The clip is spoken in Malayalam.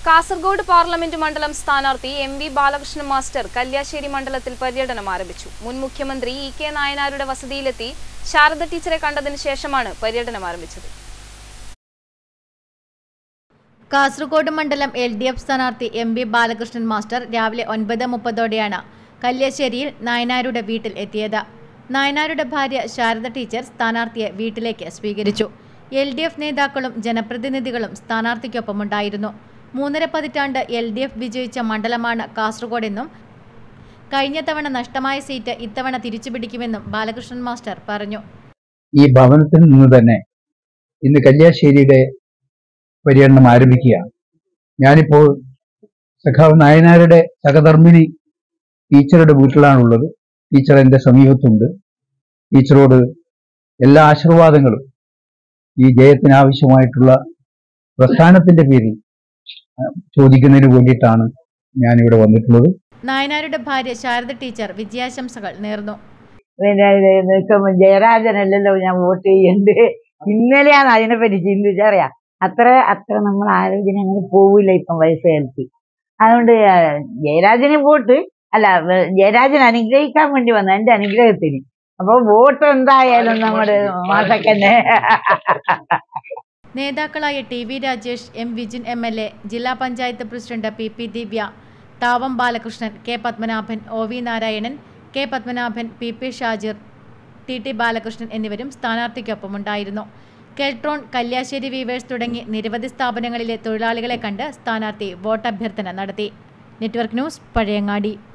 കാസർഗോഡ് പാർലമെന്റ് മണ്ഡലം സ്ഥാനാർത്ഥി M V Balakrishnan master Kalliasseri മണ്ഡലത്തിൽ പര്യടനം ആരംഭിച്ചു മുൻ മുഖ്യമന്ത്രി ഇ കെ നായനാരുടെ വസതിയിലെത്തി ശാരദ ടീച്ചറെ കണ്ടതിന് ശേഷമാണ് പര്യടനം ആരംഭിച്ചത് കാസർഗോഡ് മണ്ഡലം എൽ ഡി എഫ് സ്ഥാനാർത്ഥി എം ബി ബാലകൃഷ്ണൻ മാസ്റ്റർ രാവിലെ ഒൻപത് മുപ്പതോടെയാണ് കല്യാശ്ശേരിയിൽ നായനാരുടെ വീട്ടിൽ എത്തിയത് നായനാരുടെ ഭാര്യ ശാരദ ടീച്ചർ സ്ഥാനാർത്ഥിയെ വീട്ടിലേക്ക് സ്വീകരിച്ചു എൽ ഡി എഫ് നേതാക്കളും ജനപ്രതിനിധികളും സ്ഥാനാർത്ഥിക്കൊപ്പമുണ്ടായിരുന്നു മൂന്നര പതിറ്റാണ്ട് എൽ ഡി എഫ് വിജയിച്ച മണ്ഡലമാണ് കാസർഗോഡെന്നും കഴിഞ്ഞ തവണ നഷ്ടമായ സീറ്റ് ഇത്തവണ തിരിച്ചുപിടിക്കുമെന്നും ബാലകൃഷ്ണൻ മാസ്റ്റർ പറഞ്ഞു ഈ ഭവനത്തിൽ നിന്ന് തന്നെ ഇന്ന് കല്യാശ്ശേരിയുടെ പര്യടനം ആരംഭിക്കുകയാണ് ഞാനിപ്പോൾ സഖാവ് നായനാരുടെ സഹധർമ്മിണി ടീച്ചറുടെ വീട്ടിലാണുള്ളത് ടീച്ചർ എൻ്റെ സമീപത്തുണ്ട് ടീച്ചറോട് എല്ലാ ആശീർവാദങ്ങളും ഈ ജയത്തിന് ആവശ്യമായിട്ടുള്ള പ്രസ്ഥാനത്തിന്റെ പേരിൽ അഹ്, ചോദിക്കുന്നതിന് വേണ്ടിയിട്ടാണ് ഞാനിവിടെ വന്നിട്ടുള്ളത് നായനാരുടെ ഭാര്യ ശാരദ ടീച്ചർ വിജയാശംസകൾ നേർന്നു പിന്നെ ഇത് നിൽക്കുമ്പോ ജയരാജനല്ലല്ലോ ഞാൻ വോട്ട് ചെയ്യണ്ട് ഇന്നലെയാണ് അതിനെപ്പറ്റി ചിന്തിച്ചറിയാം അത്ര അത്ര നമ്മൾ ആലോചന അങ്ങനെ പോവില്ല ഇപ്പം വയസ്സുകാലത്ത് അതുകൊണ്ട് ആ, ജയരാജന് വോട്ട് അല്ല വ- ജയരാജൻ അനുഗ്രഹിക്കാൻ വേണ്ടി വന്ന എന്റെ അനുഗ്രഹത്തിന് അപ്പൊ വോട്ട് എന്തായാലും നമ്മുടെ മാസക്കന്നെ നേതാക്കളായ T V Rajesh M Vijin M L A ജില്ലാ panchayat president P P Divya Thavam Balakrishnan K Padmanabhan O V Narayanan K Padmanabhan P P Shajir T T Balakrishnan എന്നിവരും സ്ഥാനാർത്ഥിക്കൊപ്പമുണ്ടായിരുന്നു കെൽട്രോൺ കല്യാശ്ശേരി വീവേഴ്സ് തുടങ്ങി നിരവധി സ്ഥാപനങ്ങളിലെ തൊഴിലാളികളെ കണ്ട് സ്ഥാനാർത്ഥി വോട്ടഭ്യർത്ഥന നടത്തി നെറ്റ്വർക്ക് ന്യൂസ് പഴയങ്ങാടി